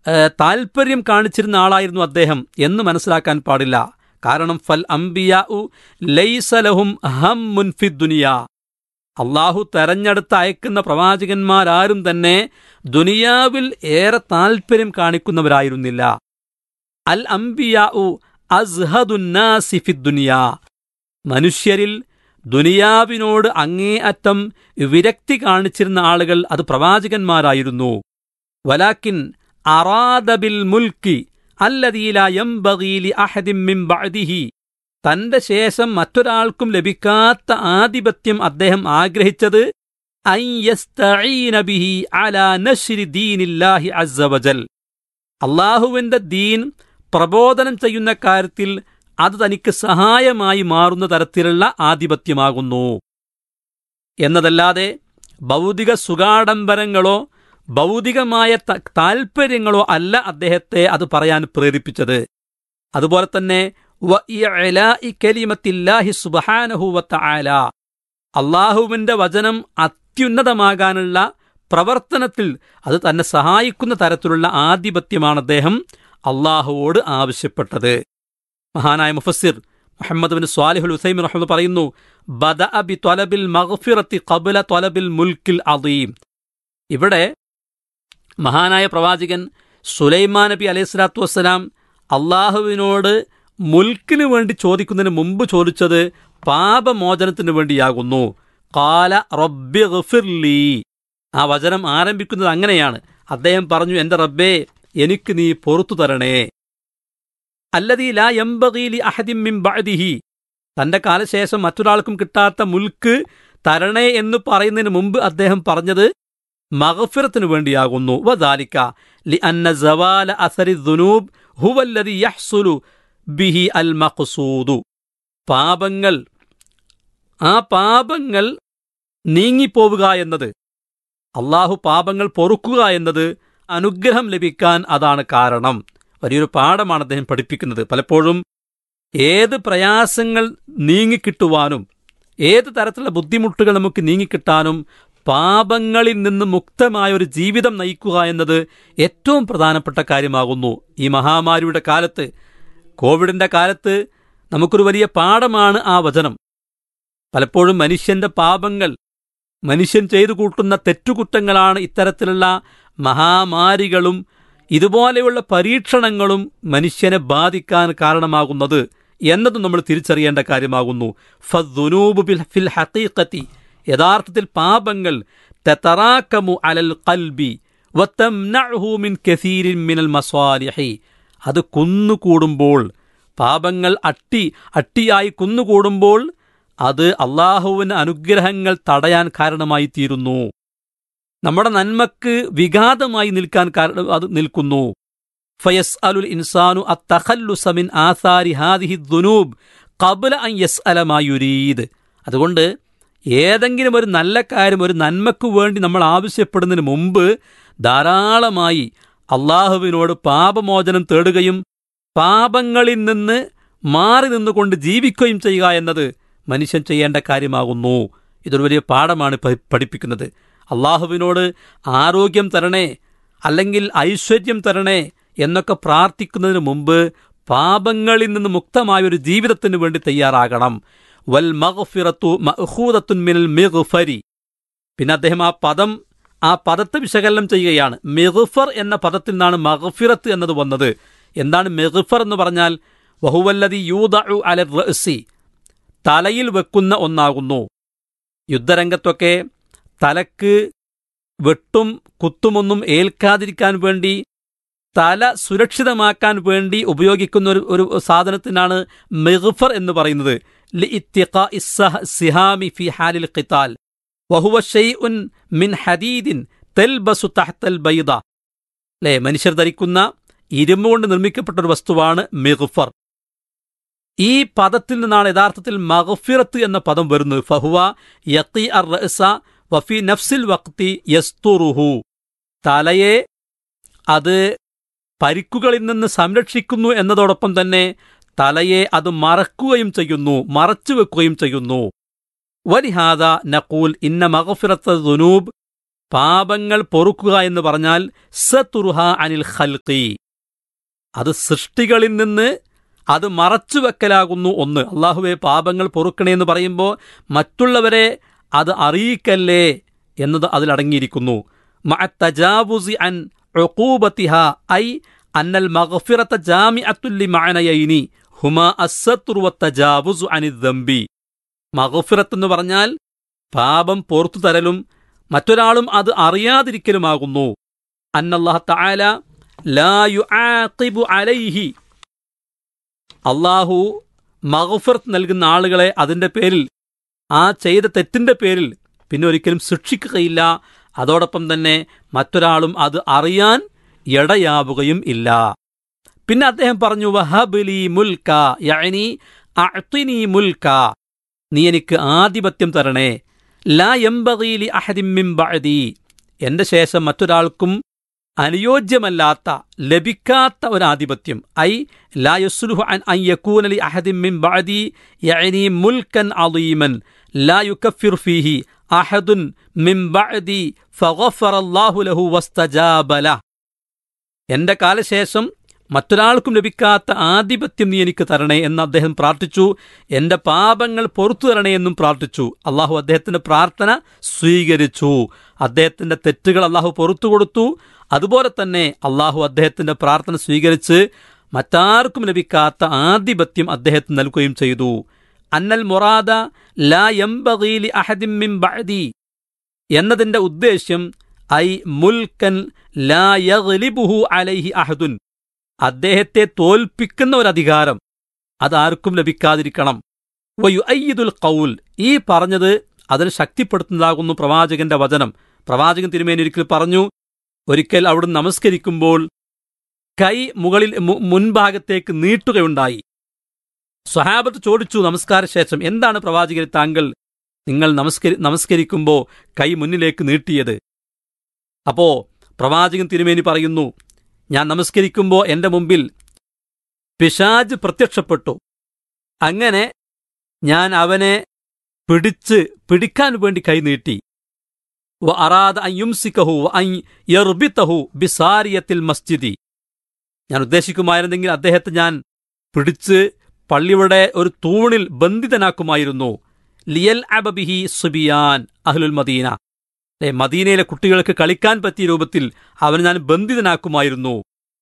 ഏഹ്, താല്പര്യം കാണിച്ചിരുന്ന ആളായിരുന്നു അദ്ദേഹം എന്ന് മനസ്സിലാക്കാൻ പാടില്ല കാരണം ഫൽ അംബിയ ലൈസലഹും ഹം മുൻഫി ദുനിയ അള്ളാഹു തെരഞ്ഞെടുത്ത് അയക്കുന്ന പ്രവാചകന്മാരാരും തന്നെ ദുനിയാവിൽ ഏറെ താല്പര്യം കാണിക്കുന്നവരായിരുന്നില്ല അൽ അംബിയാഉ അസ്ഹദുന്നാസി ഫി ദുനിയ മനുഷ്യരിൽ ദുനിയാവിനോട് അങ്ങേയറ്റം വിരക്തി കാണിച്ചിരുന്ന ആളുകൾ അത് പ്രവാചകന്മാരായിരുന്നു വലാക്കിൻ അറാദബിൽ മുൽക്കി അല്ലദീല യംബഗീലി അഹദിം മിൻ ബഅദിഹി തന്റെ ശേഷം മറ്റൊരാൾക്കും ലഭിക്കാത്ത ആധിപത്യം അദ്ദേഹം ആഗ്രഹിച്ചത് അൻ യസ്തഈന ബിഹി അലാ നശ്രി ദീനില്ലാഹി അസ്സ വജൽ അള്ളാഹുവിന്റെ ദീൻ പ്രബോധനം ചെയ്യുന്ന കാര്യത്തിൽ അത് തനിക്ക് സഹായമായി മാറുന്ന തരത്തിലുള്ള ആധിപത്യമാകുന്നു എന്നതല്ലാതെ ഭൗതിക സുഖാഡംബരങ്ങളോ ഭൗതികമായ ത- താൽപ്പര്യങ്ങളോ അല്ല അദ്ദേഹത്തെ അത് പറയാൻ പ്രേരിപ്പിച്ചത് അതുപോലെ തന്നെ വ ഇഅ്ലാഇ കലിമത്തില്ലാഹി സുബ്ഹാനഹു വതആല അള്ളാഹുവിന്റെ വചനം അത്യുന്നതമാകാനുള്ള പ്രവർത്തനത്തിൽ അത് തന്നെ സഹായിക്കുന്ന തരത്തിലുള്ള ആധിപത്യമാണ് അദ്ദേഹം അള്ളാഹുവോട് ആവശ്യപ്പെട്ടത് മഹാനായ മുഫസ്സിർ മുഹമ്മദ് ബിൻ സ്വാലിഹുൽ ഹുസൈം റഹ്മദ് പറയുന്നു ബദ ബി ത്വലബിൽ മഗ്ഫിറത്തി ഖബല ത്വലബിൽ മുൽക്കിൽ അദീം ഇവിടെ മഹാനായ പ്രവാചകൻ സുലൈമാൻ നബി അലൈഹി സ്വലാത്തു വസ്സലാം അള്ളാഹുവിനോട് മുൽക്കിന് വേണ്ടി ചോദിക്കുന്നതിന് മുമ്പ് ചോദിച്ചത് പാപമോചനത്തിന് വേണ്ടിയാകുന്നു കാല റബ്ബി ഗഫിർലി ആ വചനം ആരംഭിക്കുന്നത് അങ്ങനെയാണ് അദ്ദേഹം പറഞ്ഞു എന്റെ റബ്ബേ എനിക്ക് നീ പൊറത്തു തരണേ അല്ലതീ ലാ എംബകീലി അഹദിം മിൻ ബഅദിഹി തന്റെ കാലശേഷം മറ്റൊരാൾക്കും കിട്ടാത്ത മുൽക്ക് തരണേ എന്ന് പറയുന്നതിന് മുമ്പ് അദ്ദേഹം പറഞ്ഞത് മഗഫിറത്തിനു വേണ്ടിയാകുന്നു വദാലിക ലി അന്ന സവാല അസരി ദുനൂബ് ഹുവല്ലദി യഹ്സുലു ബിഹി അൽ മഖ്സൂദു പാപങ്ങൾ ആ പാപങ്ങൾ നീങ്ങിപ്പോവുക എന്നത് അള്ളാഹു പാപങ്ങൾ പൊറുക്കുക എന്നത് അനുഗ്രഹം ലഭിക്കാൻ അതാണ് കാരണം വലിയൊരു പാഠമാണ് അദ്ദേഹം പഠിപ്പിക്കുന്നത് പലപ്പോഴും ഏത് പ്രയാസങ്ങൾ നീങ്ങിക്കിട്ടുവാനും ഏത് തരത്തിലുള്ള ബുദ്ധിമുട്ടുകൾ നമുക്ക് നീങ്ങിക്കിട്ടാനും പാപങ്ങളിൽ നിന്ന് മുക്തമായ ഒരു ജീവിതം നയിക്കുക എന്നത് ഏറ്റവും പ്രധാനപ്പെട്ട കാര്യമാകുന്നു ഈ മഹാമാരിയുടെ കാലത്ത് കോവിഡിന്റെ കാലത്ത് നമുക്കൊരു വലിയ പാഠമാണ് ആ വചനം പലപ്പോഴും മനുഷ്യന്റെ പാപങ്ങൾ മനുഷ്യൻ ചെയ്തു കൂട്ടുന്ന തെറ്റുകുറ്റങ്ങളാണ് ഇത്തരത്തിലുള്ള മഹാമാരികളും ഇതുപോലെയുള്ള പരീക്ഷണങ്ങളും മനുഷ്യനെ ബാധിക്കാൻ കാരണമാകുന്നത് എന്നതും നമ്മൾ തിരിച്ചറിയേണ്ട കാര്യമാകുന്നു ഫദ്ദുനൂബു ബിൽ- ഫിൽ ഹഖീഖത്തി യഥാർത്ഥത്തിൽ പാപങ്ങൾ തതറാക്കമു അലൽ ഖൽബി വതംനഉഹു മിൻ കസീരിൻ മിനൽ മസാലിഹി അത് കുന്നുകൂടുമ്പോൾ പാപങ്ങൾ അട്ടി അട്ടിയായി കുന്നുകൂടുമ്പോൾ അത് അള്ളാഹുവിന് അനുഗ്രഹങ്ങൾ തടയാൻ കാരണമായി തീരുന്നു നമ്മുടെ നന്മക്ക് വിഘാതമായി നിൽക്കാൻ കാരണം അത് നിൽക്കുന്നു ഫയസ് അലുൽ ഇൻസാനു അത്തഖല്ലുസ മിൻ ആസാരി ഹാദിഹി ദുനൂബ് കബല അൻ യസ് അലമായുരീദ് അതുകൊണ്ട് ഏതെങ്കിലും ഒരു നല്ല കാര്യം ഒരു നന്മയ്ക്കു വേണ്ടി നമ്മൾ ആവശ്യപ്പെടുന്നതിന് മുമ്പ് ധാരാളമായി അള്ളാഹുവിനോട് പാപമോചനം തേടുകയും പാപങ്ങളിൽ നിന്ന് മാറി നിന്നുകൊണ്ട് ജീവിക്കുകയും ചെയ്യുക എന്നത് മനുഷ്യൻ ചെയ്യേണ്ട കാര്യമാകുന്നു ഇതൊരു വലിയ പാഠമാണ് പ- പഠിപ്പിക്കുന്നത് അള്ളാഹുവിനോട് ആരോഗ്യം തരണേ അല്ലെങ്കിൽ ഐശ്വര്യം തരണേ എന്നൊക്കെ പ്രാർത്ഥിക്കുന്നതിന് മുമ്പ് പാപങ്ങളിൽ നിന്ന് മുക്തമായ ഒരു ജീവിതത്തിന് വേണ്ടി തയ്യാറാകണം വൽ മഗ്ഫിറത്തു മഅഖൂദത്തുൻ മിനൽ മിഗ്ഫരി പിന്നെ അദ്ദേഹം ആ പദം ആ പദത്തെ വിശകലനം ചെയ്യുകയാണ് മിഗ്ഫർ എന്ന പദത്തിൽ നിന്നാണ് മഗ്ഫിറത്ത് എന്നത് വന്നത് എന്താണ് മിഗ്ഫർ എന്ന് പറഞ്ഞാൽ വഹുവല്ലതി യൂദഉ അല റഅസി തലയിൽ വെക്കുന്ന ഒന്നാകുന്നു യുദ്ധരംഗത്തൊക്കെ തലക്ക് വെട്ടും കുത്തുമൊന്നും ഏൽക്കാതിരിക്കാൻ വേണ്ടി തല സുരക്ഷിതമാക്കാൻ വേണ്ടി ഉപയോഗിക്കുന്ന ഒരു ഒരു സാധനത്തിനാണ് മിഗ്ഫർ എന്ന് പറയുന്നത് ലിഇത്തിഖാ ഇസ്സഹ സിഹാമി ഫി ഹാലിൽ ഖിതാൽ വഹുവ ഷൈഉൻ മിൻ ഹദീദിൻ തെൽബസു തഹ്തൽ ബൈദ അല്ലേ മനുഷ്യർ ധരിക്കുന്ന ഇരുമ്പ് കൊണ്ട് നിർമ്മിക്കപ്പെട്ട ഒരു വസ്തുവാണ് മിഗ്ഫർ ഈ പദത്തിൽ നിന്നാണ് യഥാർത്ഥത്തിൽ മഗ്ഫിറത്ത് എന്ന പദം വരുന്നത് ഫഹുവ യത്തി അർ റഅസ വഫി നഫ്സിൽ വക്തി യസ്തുറുഹു തലയെ അത് പരിക്കുകളിൽ നിന്ന് സംരക്ഷിക്കുന്നു എന്നതോടൊപ്പം തന്നെ തലയെ അത് മറക്കുകയും ചെയ്യുന്നു മറച്ചു വെക്കുകയും ചെയ്യുന്നു വലിഹാദ നഖൂൽ ഇന്ന മഗ്ഫിറത്ത് ദുനൂബ് പാപങ്ങൾ പൊറുക്കുക എന്ന് പറഞ്ഞാൽ സതുർഹ അനിൽ ഖൽഖി അത് സൃഷ്ടികളിൽ നിന്ന് അത് മറച്ചുവെക്കലാകുന്നു ഒന്ന് അള്ളാഹുവെ പാപങ്ങൾ പൊറുക്കണേ എന്ന് പറയുമ്പോൾ മറ്റുള്ളവരെ അത് അറിയിക്കല്ലേ എന്നത് അതിലടങ്ങിയിരിക്കുന്നു മഅത്തജാവുസി അൻ ഉഖൂബത്തിഹ ഐ അന്നൽ മഗ്ഫിറത ജാമിഅത്തുല്ലി മഅനയൈനി ഹുമാ അസ്സത്തുർ വത്തജാവുസു അനി ദംബി മഗ്ഫിറത്ത് എന്ന് പറഞ്ഞാൽ പാപം പോർത്തു തരലും മറ്റൊരാളും അത് അറിയാതിരിക്കലുമാകുന്നു അന്നല്ലാഹ തആല ലാ യുആഖിബു അലൈഹി അള്ളാഹു മഗ്ഫിറത്ത് നൽകുന്ന ആളുകളെ അതിന്റെ പേരിൽ ആ ചെയ്ത തെറ്റിന്റെ പേരിൽ പിന്നെ ഒരിക്കലും ശിക്ഷിക്കുകയില്ല അതോടൊപ്പം തന്നെ മറ്റൊരാളും അത് അറിയാൻ ഇടയാവുകയും ഇല്ല പിന്നെ അദ്ദേഹം പറഞ്ഞു വഹബിലി മുൽക്ക യഅനി അഅ്തിനി മുൽക്ക നീ എനിക്ക് ആധിപത്യം തരണേ ലാ എംബഗീലി അഹദിം മിൻ ബഅദി എന്റെ ശേഷം മറ്റൊരാൾക്കും അനുയോജ്യമല്ലാത്ത ലഭിക്കാത്ത ഒരു ആധിപത്യം ഐ ലാ യസ്ലുഹു അൻ അൻ യകൂന ലി അഹദിൻ മിൻ ബഅദി യഅനി മുൽക്കൻ അളീമൻ ലാ യുകഫിർ ഫീഹി അഹദുൻ മിൻ ബഅദി ഫഗഫറ അല്ലാഹു ലഹു വസ്തജാബ ലഹ് എന്റെ കാലശേഷം മറ്റൊരാൾക്കും ലഭിക്കാത്ത ആധിപത്യം നീ എനിക്ക് തരണേ എന്ന് അദ്ദേഹം പ്രാർത്ഥിച്ചു എന്റെ പാപങ്ങൾ പൊറത്തു തരണേ എന്നും പ്രാർത്ഥിച്ചു അള്ളാഹു അദ്ദേഹത്തിന്റെ പ്രാർത്ഥന സ്വീകരിച്ചു അദ്ദേഹത്തിന്റെ തെറ്റുകൾ അള്ളാഹു പൊറത്തു കൊടുത്തു അതുപോലെ തന്നെ അള്ളാഹു അദ്ദേഹത്തിന്റെ പ്രാർത്ഥന സ്വീകരിച്ച് മറ്റാർക്കും ലഭിക്കാത്ത ആധിപത്യം അദ്ദേഹത്തിന് നൽകുകയും ചെയ്തു അന്നൽ മൊറാദ ലാ എംബീലി അഹദിം മിൻ ബഅദി എന്നതിന്റെ ഉദ്ദേശ്യം ഐ മുൽക്കൻ ലാ യഗ്ലിബുഹു അലൈഹി അഹദുൻ അദ്ദേഹത്തെ തോൽപ്പിക്കുന്ന ഒരു അധികാരം അതാർക്കും ലഭിക്കാതിരിക്കണം വയു അയ്യിദുൽ കൗൽ ഈ പറഞ്ഞത് അതിന് ശക്തിപ്പെടുത്തുന്നതാകുന്നു പ്രവാചകന്റെ വചനം പ്രവാചകൻ തിരുമേനി ഒരിക്കൽ പറഞ്ഞു ഒരിക്കൽ അവിടുന്ന് നമസ്കരിക്കുമ്പോൾ കൈ മുകളിൽ മു- മുൻഭാഗത്തേക്ക് നീട്ടുകയുണ്ടായി സ്വഹാബത്ത് ചോദിച്ചു നമസ്കാര ശേഷം എന്താണ് പ്രവാചകരെ താങ്കൾ നിങ്ങൾ നമസ്കരി നമസ്കരിക്കുമ്പോൾ കൈ മുന്നിലേക്ക് നീട്ടിയത് അപ്പോ പ്രവാചകൻ തിരുമേനി പറയുന്നു ഞാൻ നമസ്കരിക്കുമ്പോൾ എന്റെ മുമ്പിൽ പിശാജ് പ്രത്യക്ഷപ്പെട്ടു അങ്ങനെ ഞാൻ അവനെ പിടിച്ച് പിടിക്കാൻ വേണ്ടി കൈനീട്ടി വ അറാദ അൻ യുംസിക്കഹു വ അൻ യർബിത്തഹു ബിസാരിയത്തിൽ മസ്ജിദി ഞാൻ ഉദ്ദേശിക്കുമായിരുന്നെങ്കിൽ അദ്ദേഹത്തെ ഞാൻ പിടിച്ച് പള്ളിയുടെ ഒരു തൂണിൽ ബന്ധിതനാക്കുമായിരുന്നു ലിയൽ അബബിഹി സുബിയാൻ അഹ്ലുൽ മദീന അല്ലെ മദീനയിലെ കുട്ടികൾക്ക് കളിക്കാൻ പറ്റിയ രൂപത്തിൽ അവനെ ഞാൻ ബന്ധിതനാക്കുമായിരുന്നു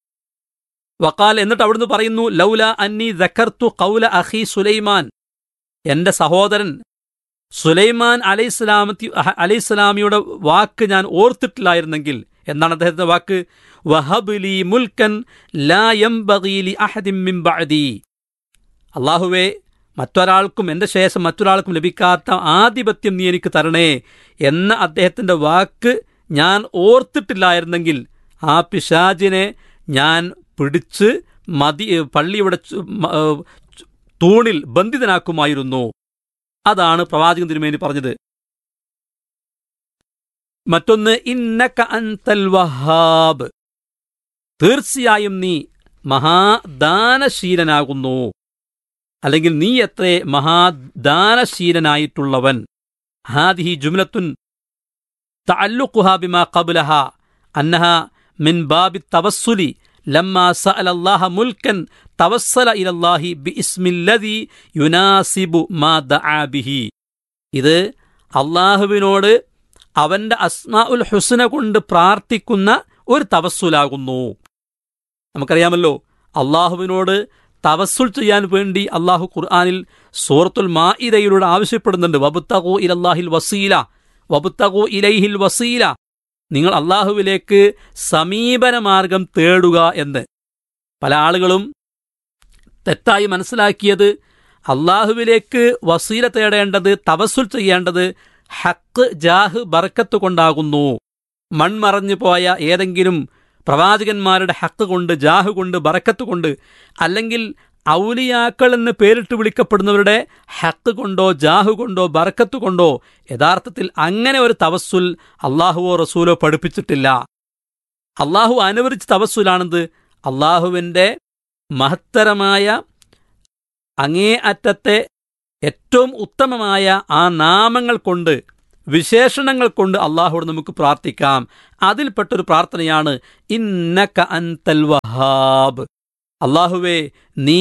വക്കാൽ എന്നിട്ട് അവിടുന്ന് പറയുന്നു ലൗല അന്നി ദക്കർത്തു കൗല അഹി സുലൈമാൻ എന്റെ സഹോദരൻ സുലൈമാൻ അലൈസ്ലാമത്തി അലൈസ്ലാമിയുടെ വാക്ക് ഞാൻ ഓർത്തിട്ടില്ലായിരുന്നെങ്കിൽ എന്താണ് അദ്ദേഹത്തിന്റെ വാക്ക് വഹബിലി മുൽക്കൻ ലാ യംബഗീലി അഹദിം മിൻ ബഅദി അള്ളാഹുവേ മറ്റൊരാൾക്കും എന്റെ ശേഷം മറ്റൊരാൾക്കും ലഭിക്കാത്ത ആധിപത്യം നീ എനിക്ക് തരണേ എന്ന അദ്ദേഹത്തിന്റെ വാക്ക് ഞാൻ ഓർത്തിട്ടില്ലായിരുന്നെങ്കിൽ ആ പിശാചിനെ ഞാൻ പിടിച്ച് മതി പള്ളിയുടെ ചു- മ- ഏ, ചു- തൂണിൽ ബന്ധിതനാക്കുമായിരുന്നു അതാണ് പ്രവാചകൻ തിരുമേനി പറഞ്ഞത് മറ്റൊന്ന് ഇന്നക അൻതൽ വഹാബ് തീർച്ചയായും നീ മഹാദാനശീലനാകുന്നു അല്ലെങ്കിൽ നീ എത്രേ മഹാദാനശീലനായിട്ടുള്ളവൻ ഹാദിഹി ജുംലത്തുൻ തഅല്ലുഖുഹാ ബിമാ ഖബ്ലഹ അന്നഹ മിൻ ബാബി തവസ്സുലി ലമ്മാ സഅല അല്ലാഹ മുൽക്കൻ തവസ്സല ഇലല്ലാഹി ബിഇസ്മില്ലദി യുനാസിബു മാ ദആ ബിഹി ഇത് അള്ളാഹുവിനോട് അവന്റെ അസ്മാ ഉൽ ഹുസ്ന കൊണ്ട് പ്രാർത്ഥിക്കുന്ന ഒരു തവസ്സുലാകുന്നു നമുക്കറിയാമല്ലോ അള്ളാഹുവിനോട് തവസ്സുൽ ചെയ്യാൻ വേണ്ടി അള്ളാഹു ഖുർആാനിൽ സൂറത്തുൽ മാഇദയിലൂടെ ആവശ്യപ്പെടുന്നുണ്ട് വബുത്തഖു ഇലല്ലാഹിൽ വസീല വബുത്തഖു ഇലൈഹിൽ വസീല നിങ്ങൾ അള്ളാഹുവിലേക്ക് സമീപന മാർഗം തേടുക എന്ന് പല ആളുകളും തെറ്റായി മനസ്സിലാക്കിയത് അള്ളാഹുവിലേക്ക് വസീല തേടേണ്ടത് തവസ്സുൽ ചെയ്യേണ്ടത് ഹക്ക് ജാഹ് ബർക്കത്ത് കൊണ്ടാകുന്നു മൺമറഞ്ഞു പോയ ഏതെങ്കിലും പ്രവാചകന്മാരുടെ ഹക്ക് കൊണ്ട് ജാഹ് കൊണ്ട് ബറക്കത്ത് കൊണ്ട് അല്ലെങ്കിൽ ഔലിയാക്കൾ എന്ന് പേരിട്ട് വിളിക്കപ്പെടുന്നവരുടെ ഹക്ക് കൊണ്ടോ ജാഹു കൊണ്ടോ ബറക്കത്ത് കൊണ്ടോ യഥാർത്ഥത്തിൽ അങ്ങനെ ഒരു തവസ്സുൽ അള്ളാഹുവോ റസൂലോ പഠിപ്പിച്ചിട്ടില്ല അള്ളാഹു അനുവദിച്ച തവസ്സുലാണെന്ത് അള്ളാഹുവിൻ്റെ മഹത്തരമായ അങ്ങേ അറ്റത്തെ ഏറ്റവും ഉത്തമമായ ആ നാമങ്ങൾ കൊണ്ട് വിശേഷണങ്ങൾ കൊണ്ട് അള്ളാഹുവോട് നമുക്ക് പ്രാർത്ഥിക്കാം അതിൽപ്പെട്ടൊരു പ്രാർത്ഥനയാണ് ഇന്നക അൻതൽ വഹാബ് അള്ളാഹുവേ നീ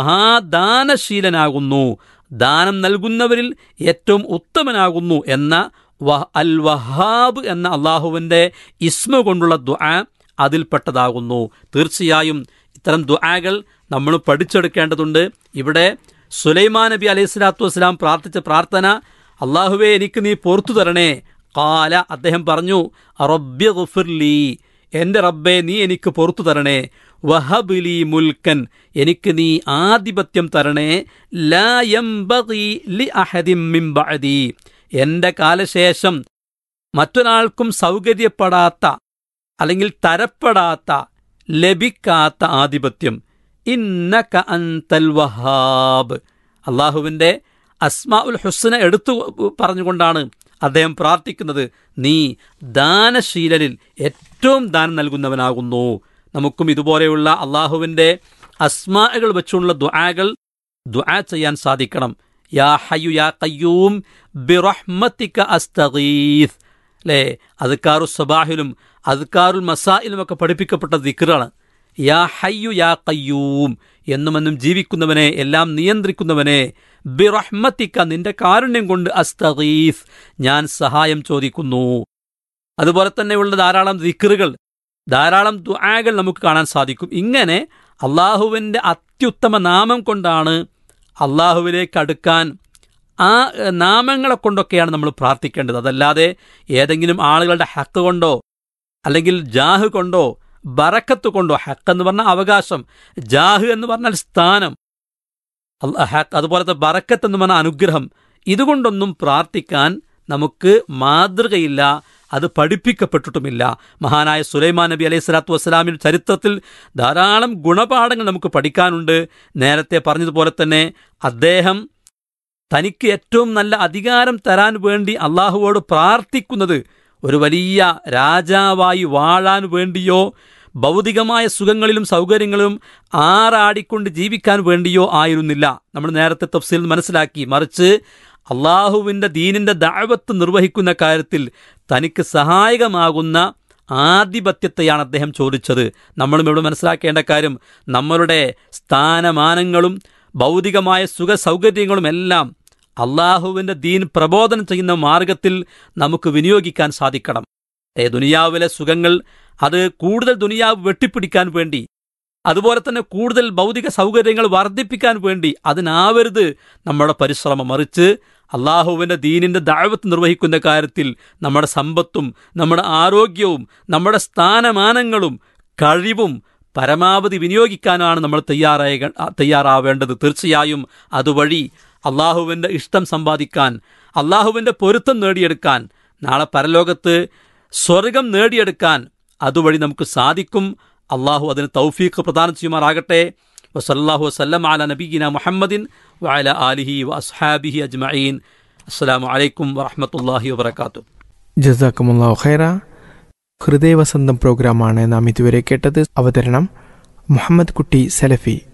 മഹാദാനശീലനാകുന്നു ദാനം നൽകുന്നവരിൽ ഏറ്റവും ഉത്തമനാകുന്നു എന്ന വഹ- അൽ വഹാബ് എന്ന അള്ളാഹുവിൻ്റെ ഇസ്മ കൊണ്ടുള്ള ദുആ അതിൽപ്പെട്ടതാകുന്നു തീർച്ചയായും ഇത്തരം ദുആകൾ നമ്മൾ പഠിച്ചെടുക്കേണ്ടതുണ്ട് ഇവിടെ സുലൈമാൻ നബി അലൈഹി സ്വലാത്തു വസ്സലാം പ്രാർത്ഥിച്ച പ്രാർത്ഥന അള്ളാഹുവേ എനിക്ക് നീ പുറത്തു തരണേ കാല അദ്ദേഹം പറഞ്ഞു റബ്ബി ഗുഫിർലി എൻ്റെ റബ്ബേ നീ എനിക്ക് പുറത്തു തരണേ വഹബിലി മുൽക്കൻ എനിക്ക് നീ ആധിപത്യം തരണേ ലാ യംബഗി ലി അഹദിൻ മിൻ ബഅദി എൻ്റെ കാലശേഷം മറ്റൊരാൾക്കും സൗകര്യപ്പെടാത്ത അല്ലെങ്കിൽ തരപ്പെടാത്ത ലഭിക്കാത്ത ആധിപത്യം ഇന്നക അൻതൽ വഹാബ് അള്ളാഹുവിൻ്റെ അസ്മാ ഉൽ ഹുസ്ന എടുത്തു പറഞ്ഞുകൊണ്ടാണ് അദ്ദേഹം പ്രാർത്ഥിക്കുന്നത് നീ ദാനശീലനിൽ ഏറ്റവും ദാനം നൽകുന്നവനാകുന്നു നമുക്കും ഇതുപോലെയുള്ള അള്ളാഹുവിൻ്റെ അസ്മാകൾ വെച്ചുള്ള ദുആകൾ ദുആ ചെയ്യാൻ സാധിക്കണം യാ ഹയ്യു യാ കയ്യൂം ബിറഹ്മത്തിക അസ്തഗീസ് അല്ലേ അദ്കാറു സബാഹിലും അദ്കാറുൽ മസായിലും ഒക്കെ പഠിപ്പിക്കപ്പെട്ട ദിക്റാണ് യാ ഹയ്യു യാ കയ്യൂം എന്നുമെന്നും ജീവിക്കുന്നവനെ എല്ലാം നിയന്ത്രിക്കുന്നവനെ ബിറഹ്മത്തിക്ക നിന്റെ കാരുണ്യം കൊണ്ട് അസ്തഗീസ് ഞാൻ സഹായം ചോദിക്കുന്നു അതുപോലെ തന്നെയുള്ള ധാരാളം ദിക്റുകൾ ധാരാളം ദുആകൾ നമുക്ക് കാണാൻ സാധിക്കും ഇങ്ങനെ അള്ളാഹുവിൻ്റെ അത്യുത്തമ നാമം കൊണ്ടാണ് അള്ളാഹുവിലേക്ക് അടുക്കാൻ ആ എഹ്, നാമങ്ങളെ കൊണ്ടൊക്കെയാണ് നമ്മൾ പ്രാർത്ഥിക്കേണ്ടത് അതല്ലാതെ ഏതെങ്കിലും ആളുകളുടെ ഹക്ക് കൊണ്ടോ അല്ലെങ്കിൽ ജാഹ് കൊണ്ടോ ബറക്കത്ത് കൊണ്ടോ ഹക്ക് എന്ന് പറഞ്ഞാൽ അവകാശം ജാഹ് എന്ന് പറഞ്ഞാൽ സ്ഥാനം അല്ല- ഹക്ക് അതുപോലത്തെ ബറക്കത്ത് എന്ന് പറഞ്ഞാൽ അനുഗ്രഹം ഇതുകൊണ്ടൊന്നും പ്രാർത്ഥിക്കാൻ നമുക്ക് മാതൃകയില്ല അത് പഠിപ്പിക്കപ്പെട്ടിട്ടുമില്ല മഹാനായ സുലൈമാൻ നബി അലൈഹി സ്വലാത്തു വസ്സലാമിൻ്റെ ചരിത്രത്തിൽ ധാരാളം ഗുണപാഠങ്ങൾ നമുക്ക് പഠിക്കാനുണ്ട് നേരത്തെ പറഞ്ഞതുപോലെ തന്നെ അദ്ദേഹം തനിക്ക് ഏറ്റവും നല്ല അധികാരം തരാൻ വേണ്ടി അള്ളാഹുവോട് പ്രാർത്ഥിക്കുന്നത് ഒരു വലിയ രാജാവായി വാഴാൻ വേണ്ടിയോ ഭൗതികമായ സുഖങ്ങളിലും സൗകര്യങ്ങളും ആറാടിക്കൊണ്ട് ജീവിക്കാൻ വേണ്ടിയോ ആയിരുന്നില്ല നമ്മൾ നേരത്തെ തഫ്സീൽ മനസ്സിലാക്കി മറിച്ച് അള്ളാഹുവിൻ്റെ ദീനിൻ്റെ ദാവത്ത് നിർവഹിക്കുന്ന കാര്യത്തിൽ തനിക്ക് സഹായകമാകുന്ന ആധിപത്യത്തെയാണ് അദ്ദേഹം ചോദിച്ചത് നമ്മളും ഇവിടെ മനസ്സിലാക്കേണ്ട കാര്യം നമ്മളുടെ സ്ഥാനമാനങ്ങളും ഭൗതികമായ സുഖ സൗകര്യങ്ങളും എല്ലാം അള്ളാഹുവിൻ്റെ ദീൻ പ്രബോധനം ചെയ്യുന്ന മാർഗത്തിൽ നമുക്ക് വിനിയോഗിക്കാൻ സാധിക്കണം ഏ ദുനിയാവിലെ സുഖങ്ങൾ അത് കൂടുതൽ ദുനിയാവ് വെട്ടിപ്പിടിക്കാൻ വേണ്ടി അതുപോലെ തന്നെ കൂടുതൽ ഭൗതിക സൗകര്യങ്ങൾ വർദ്ധിപ്പിക്കാൻ വേണ്ടി അതിനാവരുത് നമ്മുടെ പരിശ്രമം മറിച്ച് അള്ളാഹുവിൻ്റെ ദീനിൻ്റെ ദാഴ്വത്ത് നിർവഹിക്കുന്ന കാര്യത്തിൽ നമ്മുടെ സമ്പത്തും നമ്മുടെ ആരോഗ്യവും നമ്മുടെ സ്ഥാനമാനങ്ങളും കഴിവും പരമാവധി വിനിയോഗിക്കാനാണ് നമ്മൾ തയ്യാറായ തയ്യാറാവേണ്ടത് തീർച്ചയായും അതുവഴി അള്ളാഹുവിൻ്റെ ഇഷ്ടം സമ്പാദിക്കാൻ അള്ളാഹുവിൻ്റെ പൊരുത്തം നേടിയെടുക്കാൻ നാളെ പരലോകത്ത് സ്വർഗം നേടിയെടുക്കാൻ അതുവഴി നമുക്ക് സാധിക്കും അള്ളാഹു അതിന് തൗഫീഖ് പ്രദാനം ചെയ്യുമാറാകട്ടെ വസല്ലാഹു വസ്ലം അല നബീന മുഹമ്മദിൻ വഅല ആലിഹി വ അസ്ഹാബിഹി അജ്മഈൻ അസ്സലാമു അലൈക്കും വറഹ്മത്തുള്ളാഹി വബറകാത്തു ജസാക്കുമുല്ലാഹു ഖൈറ ഹൃദയവസന്തം പ്രോഗ്രാമാണ് നാം ഇതുവരെ കേട്ടത് അവതരണം മുഹമ്മദ് കുട്ടി സലഫി